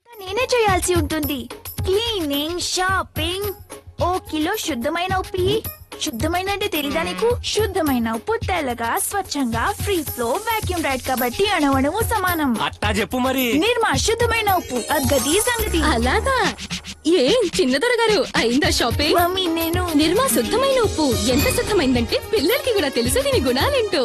నేనే చేయాల్సి ఉంటుంది క్లీనింగ్ షాపింగ్ ఓ కిలో శుద్ధమైన ఉప్పి శుద్ధమైన అంటే తెలీదా నీకు శుద్ధమైన ఉప్పు తెల్లగా స్వచ్ఛంగా ఫ్రీ ఫ్లో వాక్యూమ్ రైడ్ కాబట్టి అణవణము సమానం అట్టా చెప్పు మరి నిర్మా శుద్ధమైన ఉప్పు అగ్గది సంగతి అలాగా ఏం చిన్నదొర గారు అయిందా షాపింగ్ మమ్మీ నేను నిర్మా శుద్ధమైన ఉప్పు ఎంత శుద్ధమైందంటే పిల్లలకి కూడా తెలుసు దీని గుణాలేంటో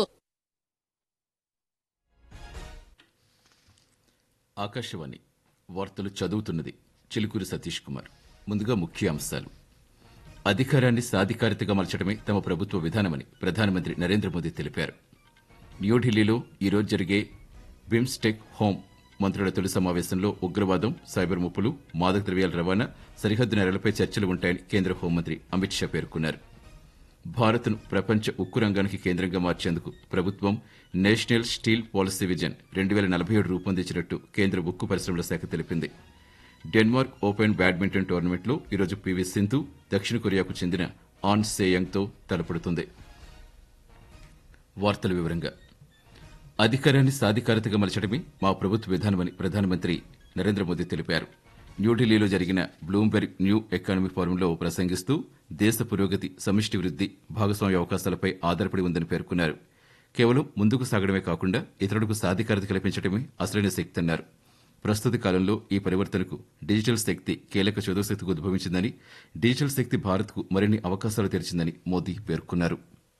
ఆకాశవాణి వార్తలు చదువుతున్నది చిలుకూరి సతీష్ కుమార్ ముందుగా ముఖ్య అంశాలు అధికారాన్ని సాధికారితగా మలచడమే తమ ప్రభుత్వ విధానమని ప్రధానమంత్రి నరేంద్ర మోదీ తెలిపారు న్యూఢిల్లీలో ఈరోజు జరిగే బిమ్స్టెక్ హోం మంత్రుల తొలి సమావేశంలో ఉగ్రవాదం సైబర్ ముప్పులు మాదక ద్రవ్యాల రవాణా సరిహద్దు నేరలపై చర్చలు ఉంటాయని కేంద్ర హోంమంత్రి అమిత్ షా పేర్కొన్నారు భారత్ను ప్రపంచ ఉక్కు రంగానికి కేంద్రంగా మార్చేందుకు ప్రభుత్వం నేషనల్ స్టీల్ పాలసీ విజన్ రెండు వేల నలభై ఏడు రూపొందించినట్టు కేంద్ర ఉక్కు పరిశ్రమల శాఖ తెలిపింది డెన్మార్క్ ఓపెన్ బ్యాడ్మింటన్ టోర్నమెంట్లో ఈరోజు పివి సింధు దక్షిణ కొరియాకు చెందిన ఆన్ సేయంగ్తో తలపడుతుంది వార్తల వివరంగా అధికారాన్ని సాధికారతగా మలచడమే మా ప్రభుత్వ విధానమని ప్రధానమంత్రి నరేంద్ర మోదీ తెలిపారు న్యూఢిల్లీలో జరిగిన బ్లూంబెర్గ్ న్యూ ఎకానమీ ఫోరంలో ప్రసంగిస్తూ దేశ పురోగతి సమిష్టి వృద్ధి భాగస్వామ్య అవకాశాలపై ఆధారపడి ఉందని పేర్కొన్నారు కేవలం ముందుకు సాగడమే కాకుండా ఇతరులకు సాధికారత కల్పించడమే అసలైన శక్తి అన్నారు ప్రస్తుత కాలంలో ఈ పరివర్తనకు డిజిటల్ శక్తి కీలక చదువుశక్తికి ఉద్భవించిందని డిజిటల్ శక్తి భారత్కు మరిన్ని అవకాశాలు తెరిచిందని మోదీ పేర్కొన్నారు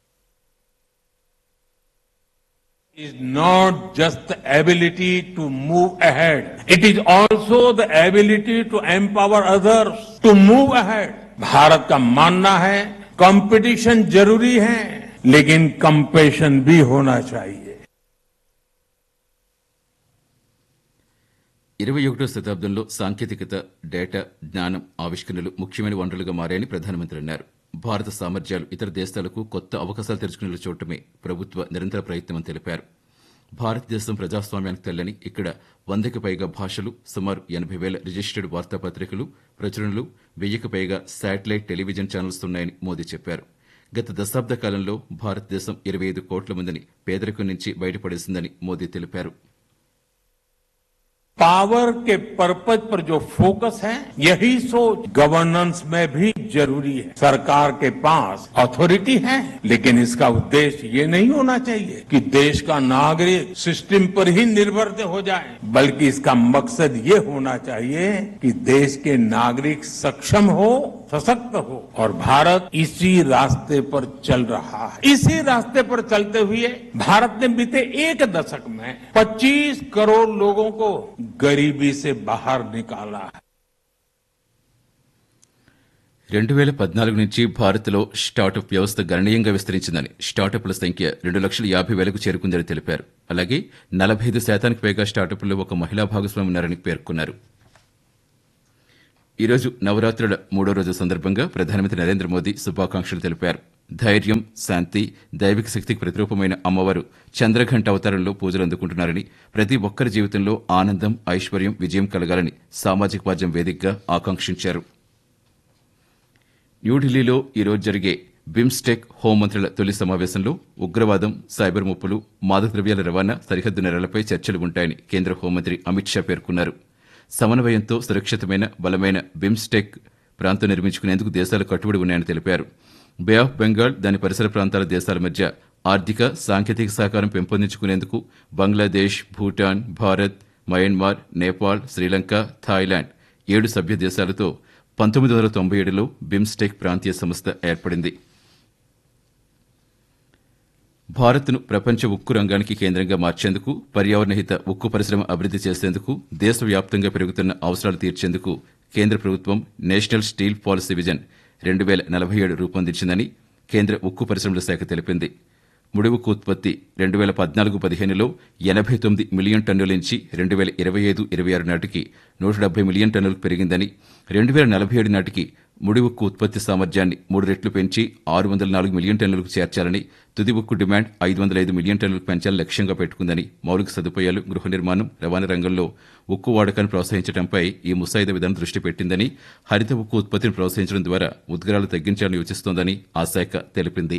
is not just the ability to move ahead. It is also the ability to empower others to move ahead. Bharat का मानना है कंपटीशन जरूरी है लेकिन कंपेशन भी होना चाहिए ఇరవై ఒకటో శతాబ్దంలో సాంకేతికత డేటా జ్ఞానం ఆవిష్కరణలు ముఖ్యమైన వనరులుగా మారాయని ప్రధానమంత్రి అన్నారు భారత సామర్థ్యాలు ఇతర దేశాలకు కొత్త అవకాశాలు తెరుచుకునేలా చూడటమే ప్రభుత్వ నిరంతర ప్రయత్నమని తెలిపారు భారతదేశం ప్రజాస్వామ్యానికి తెల్లని ఇక్కడ వందకి పైగా భాషలు సుమారు ఎనభై వేల రిజిస్టర్డ్ వార్తాపత్రికలు ప్రచురణలు వెయ్యికి పైగా శాటిలైట్ టెలివిజన్ ఛానల్స్ ఉన్నాయని మోదీ చెప్పారు గత దశాబ్ద కాలంలో భారతదేశం ఇరవై ఐదు కోట్ల మందిని పేదరికం నుంచి బయటపడేసిందని మోదీ తెలిపారు पावर के पर्पज पर जो फोकस है यही सोच गवर्नेंस में भी जरूरी है सरकार के पास अथॉरिटी है लेकिन इसका उद्देश्य ये नहीं होना चाहिए कि देश का नागरिक सिस्टम पर ही निर्भर हो जाए बल्कि इसका मकसद ये होना चाहिए कि देश के नागरिक सक्षम हो सशक्त हो और भारत इसी रास्ते पर चल रहा है इसी रास्ते पर चलते हुए भारत ने बीते एक दशक में 25 करोड़ लोगों को गरीबी से बाहर निकाला है రెండు వేల పద్నాలుగు నుంచి భారత్లో స్టార్టప్ వ్యవస్థ గణనీయంగా విస్తరించిందని స్టార్టప్ల సంఖ్య రెండు లక్షల యాభై వేలకు చేరుకుందని తెలిపారు అలాగే నలభై ఐదు శాతానికి పైగా స్టార్టప్ల్లో ఒక మహిళా భాగస్వామి ఉన్నారని పేర్కొన్నారు ఈరోజు నవరాత్రుల మూడో రోజు సందర్భంగా ప్రధానమంత్రి నరేంద్ర మోదీ శుభాకాంక్షలు తెలిపారు ధైర్యం శాంతి దైవిక శక్తికి ప్రతిరూపమైన అమ్మవారు చంద్రఘంట అవతారంలో పూజలు అందుకుంటున్నారని ప్రతి ఒక్కరి జీవితంలో ఆనందం ఐశ్వర్యం విజయం కలగాలని సామాజిక మాధ్యమం వేదికగా ఆకాంక్షించారు న్యూఢిల్లీలో ఈరోజు జరిగే బిమ్స్టెక్ హోంమంత్రుల తొలి సమావేశంలో ఉగ్రవాదం సైబర్ ముప్పులు మాదక ద్రవ్యాల రవాణా సరిహద్దు నేరాలపై చర్చలు ఉంటాయని కేంద్ర హోంమంత్రి అమిత్ షా పేర్కొన్నారు సమన్వయంతో సురక్షితమైన బలమైన బిమ్స్టెక్ ప్రాంతం నిర్మించుకునేందుకు దేశాలు కట్టుబడి ఉన్నాయని తెలిపారు బే ఆఫ్ బెంగాల్ దాని పరిసర ప్రాంతాల దేశాల మధ్య ఆర్థిక సాంకేతిక సహకారం పెంపొందించుకునేందుకు బంగ్లాదేశ్ భూటాన్ భారత్ మయన్మార్ నేపాల్ శ్రీలంక థాయిలాండ్ ఏడు సభ్య దేశాలతో పంతొమ్మిది వందల తొంభై ఏడులో బిమ్స్టెక్ ప్రాంతీయ సంస్థ ఏర్పడింది భారత్ను ప్రపంచ ఉక్కు రంగానికి కేంద్రంగా మార్చేందుకు పర్యావరణహిత ఉక్కు పరిశ్రమ అభివృద్ధి చేసేందుకు దేశవ్యాప్తంగా పెరుగుతున్న అవసరాలు తీర్చేందుకు కేంద్ర ప్రభుత్వం నేషనల్ స్టీల్ పాలసీ విజన్ రెండు వేల నలభై ఏడు రూపొందించిందని కేంద్ర ఉక్కు పరిశ్రమల శాఖ తెలిపింది ముడి ఉక్కు ఉత్పత్తి రెండు వేల పద్నాలుగు పదిహేనులో ఎనభై తొమ్మిది మిలియన్ టన్నుల నుంచి రెండు వేల ఇరవై ఐదు ఇరవై ఆరు నాటికి నూట డెబ్బై మిలియన్ టన్నులకు పెరిగిందని రెండు వేల నలభై ఏడు నాటికి ముడి ఉక్కు ఉత్పత్తి సామర్థ్యాన్ని మూడు రెట్లు పెంచి ఆరు వందల నాలుగు మిలియన్ టన్నులకు చేర్చాలని తుది ఉక్కు డిమాండ్ ఐదు వందల ఐదు మిలియన్ టన్నులకు పెంచాలని లక్ష్యంగా పెట్టుకుందని మౌలిక సదుపాయాలు గృహ నిర్మాణం రవాణా రంగంలో ఉక్కు వాడకాన్ని ప్రోత్సహించడంపై ఈ ముసాయిదా విధానం దృష్టి పెట్టిందని హరిత ఉక్కు ఉత్పత్తిని ప్రోత్సహించడం ద్వారా ఉద్గారాలు తగ్గించాలని యోచిస్తోందని ఆ శాఖ తెలిపింది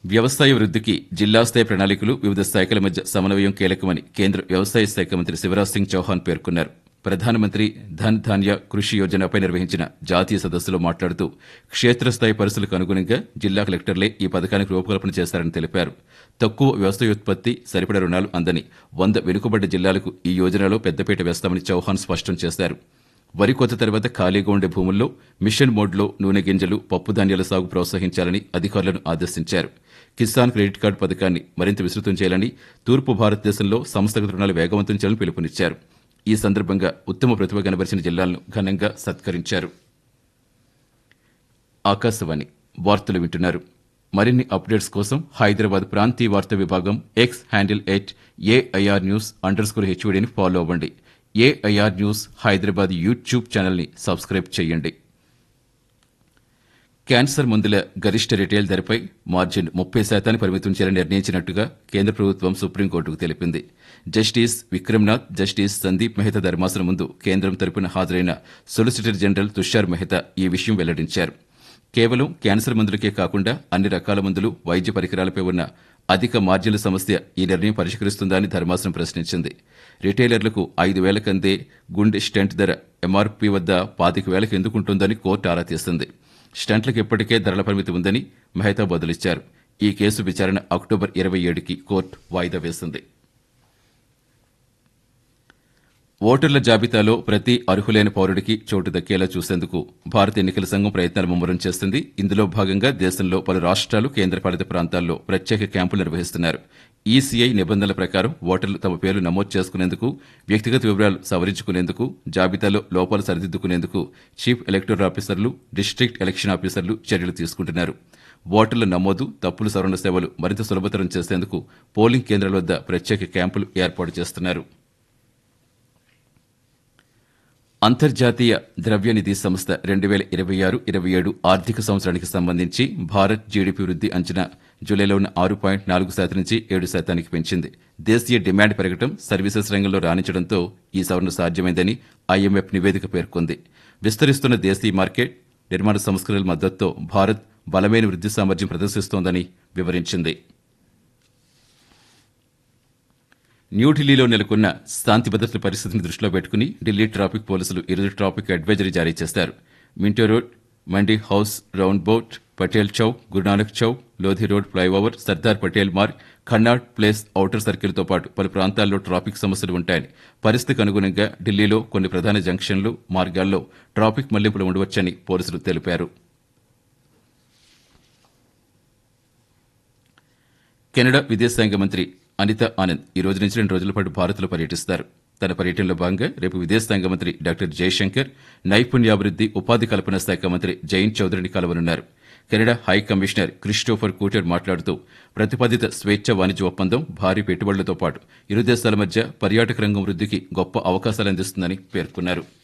వ్యవసాయ వృద్ధికి జిల్లా స్థాయి ప్రణాళికలు వివిధ శాఖల మధ్య సమన్వయం కీలకమని కేంద్ర వ్యవసాయ శాఖ మంత్రి శివరాజ్ సింగ్ చౌహాన్ పేర్కొన్నారు ప్రధానమంత్రి ధన్ ధాన్య కృషి యోజనపై నిర్వహించిన జాతీయ సదస్సులో మాట్లాడుతూ క్షేత్రస్థాయి పరిస్థితులకు అనుగుణంగా జిల్లా కలెక్టర్లే ఈ పథకానికి రూపకల్పన చేశారని తెలిపారు తక్కువ వ్యవసాయోత్పత్తి సరిపడ రుణాలు అందని వంద వెనుకబడ్డ జిల్లాలకు ఈ యోజనలో పెద్దపీట వేస్తామని చౌహాన్ స్పష్టం చేశారు వరి కోత తర్వాత ఖాళీగా ఉండే భూముల్లో మిషన్ మోడ్లో నూనె గింజలు పప్పు ధాన్యాల సాగు ప్రోత్సహించాలని అధికారులను ఆదేశించారు కిసాన్ క్రెడిట్ కార్డు పథకాన్ని మరింత విస్తృతం చేయాలని తూర్పు భారతదేశంలో సంస్థగత రుణాలు వేగవంతం చేయాలని పిలుపునిచ్చారు ఈ సందర్భంగా ఉత్తమ ప్రతిభ కనబరిచిన జిల్లాలను ఘనంగా సత్కరించారు ఆకాశవాణి వార్తలు వింటున్నారు మరిన్ని అప్డేట్స్ కోసం హైదరాబాద్ ప్రాంతీయ వార్తా విభాగం X handle at A I R news under score హెచ్ఓడిని ఫాలో అవ్వండి ఏఐఆర్ న్యూస్ హైదరాబాద్ యూట్యూబ్ ఛానల్ని సబ్స్క్రైబ్ చేయండి క్యాన్సర్ మందుల గరిష్ట రిటైల్ ధరపై మార్జిన్ ముప్పై శాతాన్ని పరిమితం చేయాలని నిర్ణయించినట్టుగా కేంద్ర ప్రభుత్వం సుప్రీంకోర్టుకు తెలిపింది జస్టిస్ విక్రమ్నాథ్ జస్టిస్ సందీప్ మెహతా ధర్మాసనం ముందు కేంద్రం తరపున హాజరైన సొలిసిటర్ జనరల్ తుషార్ మెహతా ఈ విషయం వెల్లడించారు కేవలం క్యాన్సర్ మందులకే కాకుండా అన్ని రకాల మందులు వైద్య పరికరాలపై ఉన్న అధిక మార్జిన్ల సమస్య ఈ నిర్ణయం పరిష్కరిస్తుందా అని ధర్మాసనం ప్రశ్నించింది రిటైలర్లకు ఐదు వేలకందే గుండె స్టెంట్ ధర ఎంఆర్పీ వద్ద పాతిక వేలకు ఎందుకుంటుందని కోర్టు ఆరా తీస్తుంది స్టంట్లకు ఇప్పటికే ధరల పరిమితి ఉందని మెహతా బదులిచ్చారు ఈ కేసు విచారణ అక్టోబర్ ఇరవై ఏడుకి కోర్టు వాయిదా వేసింది ఓటర్ల జాబితాలో ప్రతి అర్హులైన పౌరుడికి చోటు దక్కేలా చూసేందుకు భారత ఎన్నికల సంఘం ప్రయత్నాలు ముమ్మరం చేస్తుంది ఇందులో భాగంగా దేశంలో పలు రాష్ట్రాలు కేంద్రపాలిత ప్రాంతాల్లో ప్రత్యేక క్యాంపులు నిర్వహిస్తున్నారు ఈసీఐ నిబంధనల ప్రకారం ఓటర్లు తమ పేర్లు నమోదు చేసుకునేందుకు వ్యక్తిగత వివరాలు సవరించుకునేందుకు జాబితాలో లోపాలు సరిదిద్దుకునేందుకు చీఫ్ ఎలక్టోరల్ ఆఫీసర్లు డిస్ట్రిక్ట్ ఎలక్షన్ ఆఫీసర్లు చర్యలు తీసుకుంటున్నారు ఓటర్ల నమోదు తప్పుల సవరణ సేవలు మరింత సులభతరం చేసేందుకు పోలింగ్ కేంద్రాల వద్ద ప్రత్యేక క్యాంపులు ఏర్పాటు చేస్తున్నారు అంతర్జాతీయ ద్రవ్యనిధి సంస్థ రెండు వేల ఇరవై ఆరు ఇరవై ఏడు ఆర్థిక సంవత్సరానికి సంబంధించి భారత్ జీడీపీ వృద్ధి అంచనా జూలైలో ఉన్న ఆరు పాయింట్ నాలుగు శాతం నుంచి ఏడు శాతానికి పెంచింది దేశీయ డిమాండ్ పెరగడం సర్వీసెస్ రంగంలో రాణించడంతో ఈ సవరణ సాధ్యమైందని ఐఎంఎఫ్ నివేదిక పేర్కొంది విస్తరిస్తున్న దేశీయ మార్కెట్ నిర్మాణ సంస్కరణల మద్దతుతో భారత్ బలమైన వృద్ధి సామర్థ్యం ప్రదర్శిస్తోందని వివరించింది న్యూఢిల్లీలో నెలకొన్న శాంతి భద్రతల పరిస్థితిని దృష్టిలో పెట్టుకుని ఢిల్లీ ట్రాఫిక్ పోలీసులు ఈరోజు ట్రాఫిక్ అడ్వైజరీ జారీ చేశారు Minto road Mandi house roundabout Patel chowk Guru Nanak chowk Lodhi road flyover Sardar Patel Marg Connaught place outer సర్కిల్తో పాటు పలు ప్రాంతాల్లో ట్రాఫిక్ సమస్యలు ఉంటాయని పరిస్థితికి అనుగుణంగా ఢిల్లీలో కొన్ని ప్రధాన జంక్షన్లు మార్గాల్లో ట్రాఫిక్ మళ్లింపులు ఉండవచ్చని పోలీసులు తెలిపారు కెనడా విదేశాంగ మంత్రి అనిత ఆనంద్ ఈ రోజు నుంచి రెండు రోజుల పాటు భారత్లో పర్యటిస్తారు తన పర్యటనలో భాగంగా రేపు విదేశాంగ మంత్రి డాక్టర్ జయశంకర్ నైపుణ్యాభివృద్ది ఉపాధి కల్పన శాఖ మంత్రి జయంత్ చౌదరిని కలవనున్నారు Canada high commissioner Christopher Cooter మాట్లాడుతూ ప్రతిపాదిత స్వేచ్ఛ వాణిజ్య ఒప్పందం భారీ పెట్టుబడులతో పాటు ఇరు దేశాల మధ్య పర్యాటక రంగం వృద్ధికి గొప్ప అవకాశాలు అందిస్తుందని పేర్కొన్నారు